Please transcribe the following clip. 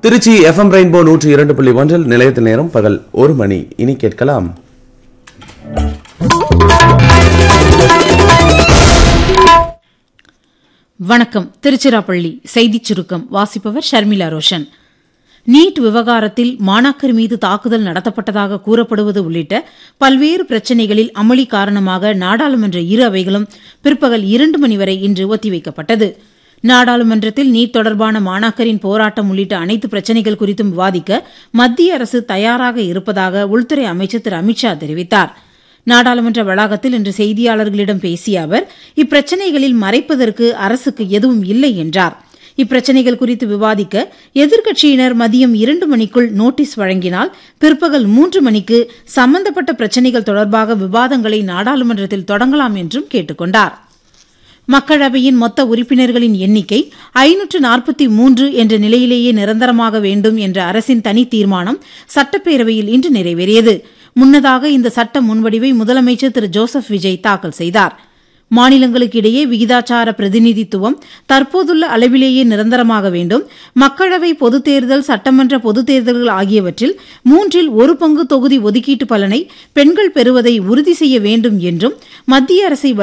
Trichy FM rainbow நூற்றி இரண்டு புள்ளி ஒன்றில் நிலையத்து நேரம் பகல் ஒரு மணி இனி கேட்கலாம் வணக்கம் திருச்சிராப்பள்ளி செய்திச் சுருக்கம் வாசிப்பவர் ஷர்மிளா ரோஷன் நீட் விவகாரத்தில் மாணாக்கர் மீது தாக்குதல் நடத்தப்பட்டதாக கூறப்படுவது உள்ளிட்ட பல்வேறு பிரச்சினைகளில் அமளி காரணமாக நாடாளுமன்ற இரு அவைகளும் பிற்பகல் இரண்டு மணி வரை இன்று ஒத்திவைக்கப்பட்டது நாடாளுமன்றத்தில் நீட் தொடர்பான மாணாக்கரின் போராட்டம் உள்ளிட்ட அனைத்து பிரச்சினைகள் குறித்தும் விவாதிக்க மத்திய அரசு தயாராக இருப்பதாக உள்துறை அமைச்சர் திரு அமித்ஷா தெரிவித்தாா் நாடாளுமன்ற வளாகத்தில் இன்று செய்தியாளர்களிடம் பேசிய அவர் இப்பிரச்சினைகளில் மறைப்பதற்கு அரசுக்கு எதுவும் இல்லை என்றார் இப்பிரச்சினைகள் குறித்து விவாதிக்க எதிர்க்கட்சியினர் மதியம் இரண்டு மணிக்குள் நோட்டீஸ் வழங்கினால் பிற்பகல் மூன்று மணிக்கு சம்பந்தப்பட்ட பிரச்சினைகள் தொடர்பாக விவாதங்களை நாடாளுமன்றத்தில் தொடங்கலாம் என்றும் கேட்டுக் கொண்டார் மக்களவையின் மொத்த உறுப்பினர்களின் எண்ணிக்கை ஐநூற்று நாற்பத்தி மூன்று என்ற நிலையிலேயே நிரந்தரமாக வேண்டும் என்ற அரசின் தனி தீர்மானம் சட்டப்பேரவையில் இன்று நிறைவேறியது முன்னதாக இந்த சட்ட முன்வடிவை முதலமைச்சர் திரு ஜோசப் விஜய் தாக்கல் செய்தார் மாநிலங்களுக்கு இடையே விகிதாச்சார பிரதிநிதித்துவம் தற்போதுள்ள அளவிலேயே நிரந்தரமாக வேண்டும் மக்களவை பொதுத் தேர்தல் சட்டமன்ற பொதுத் தேர்தல்கள் ஆகியவற்றில் மூன்றில் ஒரு பங்கு தொகுதி ஒதுக்கீட்டு பலனை பெண்கள் பெறுவதை உறுதி செய்ய வேண்டும் என்றும் மத்திய அரசை